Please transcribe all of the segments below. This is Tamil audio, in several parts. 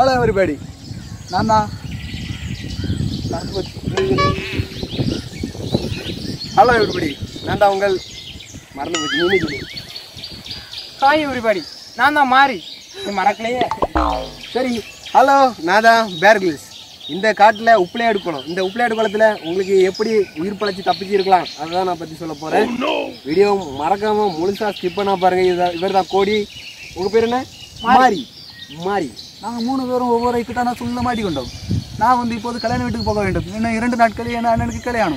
ஹலோ எவரிபடி நான் தான் ஹலோ எவரிபடி நான் தான் உங்கள் மறந்து போச்சு நீனே சொல்லு ஹாய் எவ்ரிபடி நான் தான் மாறி நீ மறக்கலையே சரி ஹலோ நான் தான் பேர்கில்ஸ் இந்த காட்டில் உப்புளையாடு குளம் இந்த உப்புளையாடு குளத்தில் உங்களுக்கு எப்படி உயிர் பழச்சி தப்பிச்சு இருக்கலாம் அதுதான் நான் பற்றி சொல்ல போகிறேன் வீடியோ மறக்காம முழுசா ஸ்கிப் பண்ணா பாருங்க இதுதான் இவர் தான் கோடி உங்கள் பேர் என்ன மாரி மாரி நாங்கள் மூணு பேரும் ஒவ்வொரு கிட்டான சொல்ல மாட்டிக்கொண்டோம் நான் வந்து இப்போது கல்யாண வீட்டுக்கு போக வேண்டும் இன்னும் இரண்டு நாட்களில் என் அண்ணனுக்கு கல்யாணம்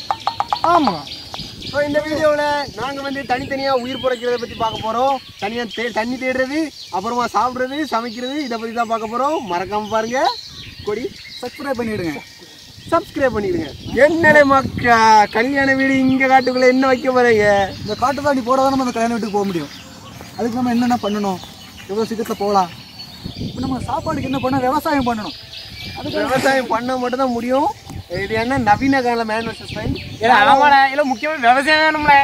ஆமாம் ஸோ இந்த வீடியோவில் நாங்கள் வந்து தனித்தனியாக உயிர் பிறக்கிறத பற்றி பார்க்க போகிறோம் தனியாக தே தண்ணி தேடுறது அப்புறமா சாப்பிட்றது சமைக்கிறது இதை பற்றி தான் பார்க்க போகிறோம் மறக்காம பாருங்க கொடி சப்ஸ்கிரைப் பண்ணிவிடுங்க சப்ஸ்கிரைப் பண்ணிடுங்க என்னடே மக்கா கல்யாண வீடு இங்கே காட்டுக்குள்ளே என்ன வைக்க போகிறீங்க இந்த காட்டு தாண்டி போட நம்ம அந்த கல்யாண வீட்டுக்கு போக முடியும் அதுக்கு நம்ம என்னென்ன பண்ணணும் எவ்வளோ சீக்கிரத்தில் போகலாம் இப்போ நம்ம சாப்பாடுக்கு என்ன பண்ண விவசாயம் பண்ணணும் அதுக்கு விவசாயம் பண்ணால் மட்டும் தான் முடியும் இது என்ன நவீன கால மேன் வர்சஸ் இல்லை ஆமாடா இல்லை முக்கியமாக விவசாயம் வேணும்ல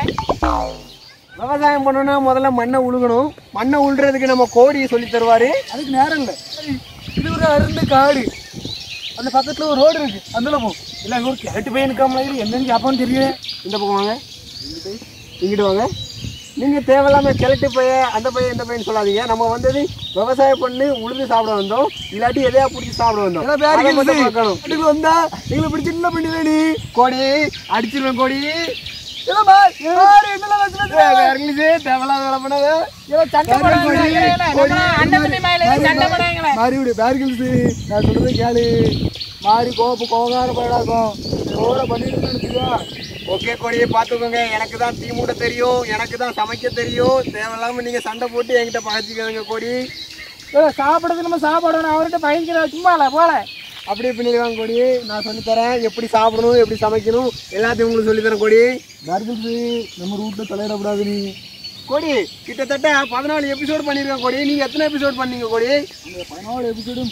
விவசாயம் பண்ணணும்னா முதல்ல மண்ணை உழுகணும் மண்ணை உழுறதுக்கு நம்ம கோடியை சொல்லி தருவாரு அதுக்கு நேரம் இல்லை இது ஒரு அருந்த காடு அந்த பக்கத்துல ஒரு ரோடு இருக்கு அதுல போ இல்லை ஒரு கேட்டு போய் இருக்காமல இது என்னன்னு ஜாப்பான்னு தெரியும் இந்த பக்கம் வாங்க இங்கிட்டு வாங்க நீங்க தேவையில்லாம கிழட்டு பைய அந்த பையன் இந்த பையன் சொல்லாதீங்க நம்ம வந்தது விவசாயம் பண்ணி உழுது சாப்பிட வந்தோம் இல்லாட்டி எதையா பிடிச்சி சாப்பிட வந்தோம் அதை மட்டும் பார்க்கணும். வீட்டுக்கு வந்தா எங்களை பிடிச்சி என்ன பண்ணி நீ கோடி அடிச்சிருவேன் கோடி இல்லம்மா, யாரு என்னல வச்சுட்டு இங்கிலீஷு தேவையில்லாத வேலை பண்ணாத. சண்டை போடாதீங்க. நம்ம அண்ணன் தம்பி மேல எதுவும் சண்டை போடாதீங்களே. மாறி விடு பேர்கில்ஸ் நான் சொல்றது கேளு மாறி கோப்பு கோகார பழகும் ஓட பண்ணிட்டு ஓகே கோடியை பார்த்துக்கோங்க எனக்கு தான் தீ மூட்ட தெரியும் எனக்கு தான் சமைக்க தெரியும் தேவையில்லாம நீங்க சண்டை போட்டு என்கிட்ட பழச்சிக்காதுங்க கோடி ஏய், சாப்பிடுறது நம்ம சாப்பிடணும் அவர்கிட்ட பயங்கர சும்மால போல அப்படியே பண்ணிடுவாங்க கோடி நான் சொல்லித் தரேன் எப்படி சாப்பிடணும் எப்படி சமைக்கணும் எல்லாத்தையும் உங்களுக்கு சொல்லித் தரேன் கோடி பேர்கில்ஸ் நம்ம ரூட்ல தலையிடக்கூடாது நீ கோடி கிட்டத்தட்ட பதினாலு எபிசோடு பண்ணியிருக்கேன் கோடி நீங்க எத்தனை எபிசோட் பண்ணீங்க கோடி பதினாலு எபிசோடும்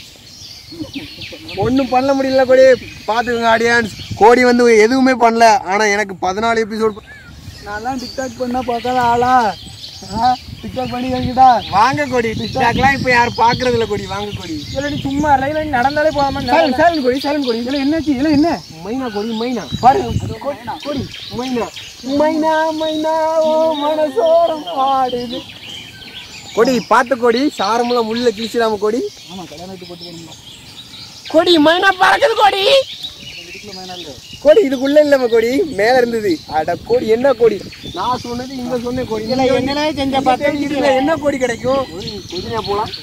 ஒன்றும் பண்ண முடியல கோடி பார்த்துக்கோங்க ஆடியன்ஸ் கோடி வந்து எதுவுமே பண்ணல ஆனால் எனக்கு பதினாலு எபிசோட் நான்லாம் டிக்டாக் பண்ணால் பார்க்காத ஆளா டிக்டாக் பண்ணி என்கிட்ட வாங்க கோடி டிக்டாக்லாம் இப்போ யாரும் பார்க்கறது இல்லை கோடி வாங்க கோடி இல்லை நீ சும்மா இல்லை இல்லை நீ நடந்தாலே போகாம சேலன் சேலன் கோடி சேலன் கோடி இதில் என்னாச்சு இதில் என்ன மைனா கோடி மைனா பாருங்க கோடி, கோடி மைனா மைனா மைனா ஓ மனசோரம் ஆடுது கொடி பார்த்த கொடி சாரமுள்ள முள்ள கிழிச்சிடாம கொடி ஆமா கல்யாணத்துக்கு போட்டு கொடி மைனா பறக்குது கொடி கொடி இதுக்குள்ள இல்லம்மா கொடி மேல இருந்தது அட கொடி என்ன கொடி நான் சொன்னது இங்க சொன்ன கொடி இல்லை என்னடா செஞ்ச பார்த்தா இதுல என்ன கொடி கிடைக்கும் கொஞ்சம் போலாம்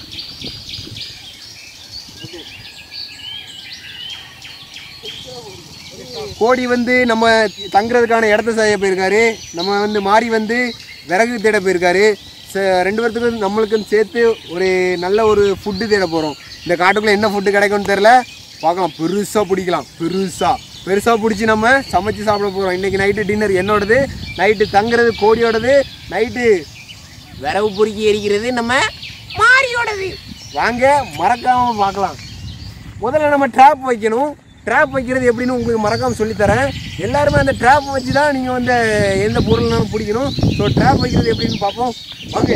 கோடி வந்து நம்ம தங்குறதுக்கான இடத்த செய்ய போயிருக்காரு நம்ம வந்து மாறி வந்து விறகு தேட போயிருக்காரு ச- ரெண்டு பேர்த்துக்கும் நம்மளுக்கும் சேர்த்து ஒரு நல்ல ஒரு ஃபுட்டு தேட போகிறோம் இந்த காட்டுக்குள்ளே என்ன ஃபுட்டு கிடைக்கும்னு தெரில பார்க்கலாம் பெருசாக பிடிக்கலாம் பெருசாக பெருசாக பிடிச்சி நம்ம சமைச்சு சாப்பிட போகிறோம் இன்றைக்கி நைட்டு டின்னர் என்னோடது நைட்டு தங்குறது கோடியோடது நைட்டு விறகு பொறுக்கி எரிக்கிறது நம்ம மாறியோடது வாங்க மறக்காம பார்க்கலாம் முதல்ல நம்ம ட்ராப் வைக்கணும் ட்ராப் வைக்கிறது எப்படின்னு உங்களுக்கு மறக்காம சொல்லித்தரேன் எல்லாருமே அந்த ட்ராப் வச்சு தான் நீங்கள் வந்து எந்த பொருள்னாலும் பிடிக்கணும் ஸோ ட்ராப் வைக்கிறது எப்படின்னு பார்ப்போம் வாங்க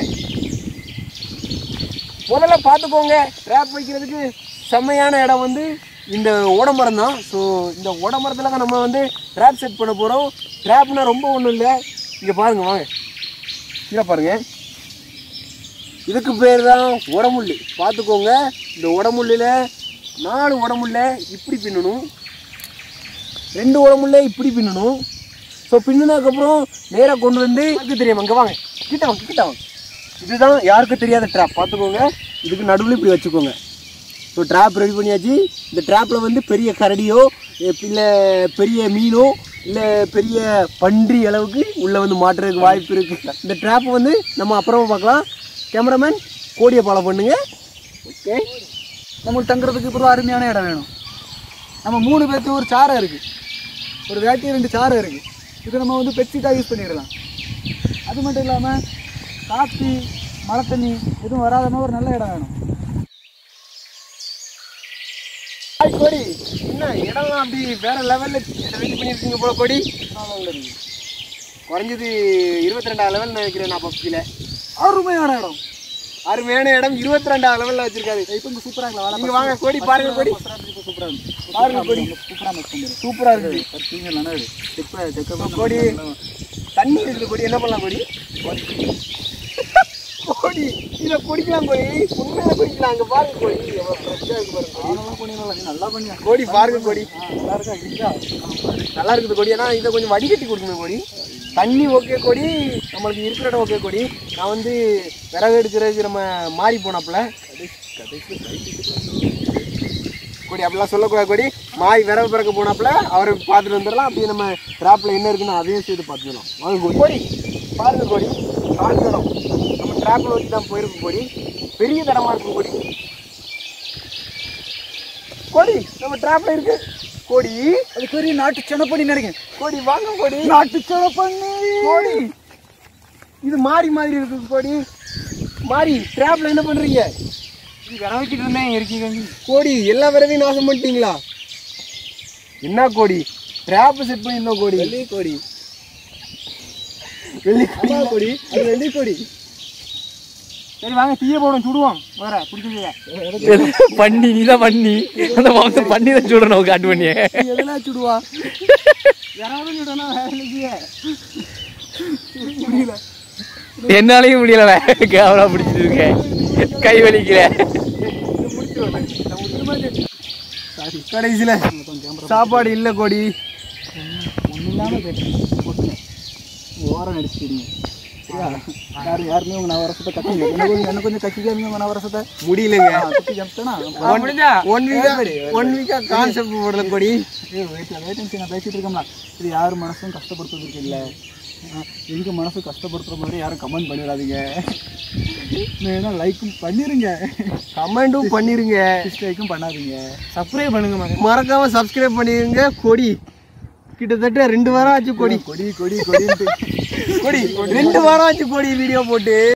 முதல்ல பார்த்துக்கோங்க ட்ராப் வைக்கிறதுக்கு செம்மையான இடம் வந்து இந்த ஓடமரம் தான் ஸோ இந்த ஓடமரத்தில் தான் நம்ம வந்து ட்ராப் செட் பண்ண போகிறோம் ட்ராப்னா ரொம்ப ஒன்றும் இல்லை இங்கே பாருங்க வாங்க இங்கே பாருங்க இதுக்கு பேர் தான் உடமுள்ளு பார்த்துக்கோங்க இந்த உடமுள்ளில் நாலு உடமுள்ள இப்படி பின்னணும் ரெண்டு உடம்புல இப்படி பின்னணும் ஸோ பின்னினதுக்கப்புறம் நேராக கொண்டு வந்து யாருக்கு தெரியும் அங்கே வாங்க கிட்ட வாங்க கிட்ட வாங்க இதுதான் யாருக்கும் தெரியாத ட்ராப் பார்த்துக்கோங்க இதுக்கு நடுவில் இப்படி வச்சுக்கோங்க ஸோ ட்ராப் ரெடி பண்ணியாச்சு இந்த ட்ராப்பில் வந்து பெரிய கரடியோ இல்லை பெரிய மீனோ இல்லை பெரிய பன்றி அளவுக்கு உள்ளே வந்து மாட்டுறதுக்கு வாய்ப்பு இருக்குது இந்த ட்ராப் வந்து நம்ம அப்புறமா பார்க்கலாம் கேமராமேன் கோடியை ஃபாலோ பண்ணுங்க ஓகே நம்மளுக்கு தங்குறதுக்கு இப்போ அருமையான இடம் வேணும் நம்ம மூணு பேர்த்து ஒரு சாரை இருக்குது ஒரு வேட்டி ரெண்டு சாரை இருக்குது இது நம்ம வந்து பெட்ஷீட்டாக யூஸ் பண்ணிடலாம் அது மட்டும் இல்லாமல் காப்பி மழை தண்ணி எதுவும் வராத மாதிரி ஒரு நல்ல இடம் வேணும் ஹாய் கோடி என்ன இடம்லாம் அப்படி வேற லெவலில் ரெடி பண்ணியிருக்கீங்க போல கோடி குறைஞ்சது இருபத்தி ரெண்டாயிரம் லெவல் நினைக்கிறேன் நான் பப்ஜியில் அருமையான இடம் அருமையான இடம் இருபத்தி ரெண்டாவது லெவல்ல வச்சிருக்காரு இப்போ இங்கே சூப்பராக இருக்கலாம் நீங்க வாங்க கொடி பாருங்க கொடி சூப்பராக இருக்கு பாருங்க கொடி சூப்பராக மிக்ஸ் பண்ணிடு சூப்பரா இருக்கு பத்தீங்க இல்லைன்னா செக் செக் கொடி தண்ணி இருக்குது கொடி என்ன பண்ணலாம் கொடி கொடி இத குடிக்கலாம் கொடி உண்மையில குடிக்கலாம் அங்க பாருங்க கொடி எவ்வளவு ஃப்ரெஷ்ஷா இருக்கு பாருங்க நல்லா பண்ணிடலாம் நீ நல்லா பண்ணியா கொடி பாருங்க கொடி நல்லா இருக்கா இருக்கா நல்லா இருக்குது கொடி ஏன்னா இதை கொஞ்சம் வடிகட்டி கொடுக்கணும் கொடி தண்ணி ஓகே கொடி நம்மளுக்கு இருக்கிற இடம் ஓகே கொடி நான் வந்து விறகு எடுக்கிறதுக்கு நம்ம மாறி போனப்பல கொடி அப்படிலாம் சொல்லக்கூடாது கொடி மாறி விறகு பிறக்க போனப்பல அவரை பார்த்துட்டு வந்துடலாம் அப்படியே நம்ம ட்ராப்பில் என்ன இருக்குன்னு அதையும் சேர்த்து பார்த்துக்கலாம் வாங்க கொடி கொடி பாருங்க கொடி காட்டு இடம் நம்ம ட்ராப்பில் வச்சு தான் போயிருக்கோம் கொடி பெரிய தடமா இருக்கும் கொடி கொடி நம்ம ட்ராப்ல இருக்கு கொடி அது பெரிய நாட்டு செனப்பண்ணி நினைக்கிறேன் கோடி வாங்க கோடி நாட்டு செனப்பண்ணி கோடி இது மாறி மாதிரி இருக்கு கோடி மாறி ட்ராப்ல என்ன பண்றீங்க இது விர வச்சுட்டு இருந்தேன் இருக்கீங்க கோடி எல்லா விரவையும் நாசம் பண்ணிட்டீங்களா என்ன கோடி ட்ராப் செட் பண்ணியிருந்தோம் கோடி வெள்ளி கோடி வெள்ளி கோடி அது வெள்ளி கோடி சரி வாங்க தீய போடும் சுடுவோம் வேற பிடிச்சது பண்ணி நீ தான் பண்ணி அந்த மாசம் பண்ணி தான் சொல்றேன் காட்டு பண்ணியே எதெல்லாம் சுடுவா யாராவது சுடணும் வேற இல்லையே என்னாலையும் முடியல கேமரா பிடிச்சிட்டு இருக்கேன் கை வலிக்கல கடைசியில சாப்பாடு இல்ல கோடி ஒன்றும் இல்லாமல் கேட்டேன் ஓரம் அடிச்சுக்கிட்டீங்க சரியா யாரும் யாருமே உங்கள் நவரசத்தை கட்டிங்க என்ன கொஞ்சம் என்ன கொஞ்சம் கட்டிக்காமீங்க உங்கள் நவரசத்தை முடியலங்க கட்டி ஜம்ப்டனா முடிஞ்சா ஒன் வீக்கா ஒன் வீக்கா கான்செப்ட் போடல கோடி வெயிட்டில் வெயிட் நான் பேசிட்டு இருக்கோம்ல இது யார் மனசும் கஷ்டப்படுத்துறதுக்கு இல்லை எங்கள் மனசு கஷ்டப்படுத்துற மாதிரி யாரும் கமெண்ட் பண்ணிடாதீங்க வேணா லைக்கும் பண்ணிருங்க கமெண்டும் பண்ணிருங்க டிஸ்லைக்கும் பண்ணாதீங்க சப்ஸ்கிரைப் பண்ணுங்க மகன் மறக்காம சப்ஸ்கிரைப் பண்ணிருங்க கொடி கிட்டத்தட்ட ரெண்டு வாரம் ஆச்சு கொடி கொடி கொடி கொடின்ட்டு கொடி ரெண்டு வாரம் ஆச்சு கொடி வீடியோ போட்டு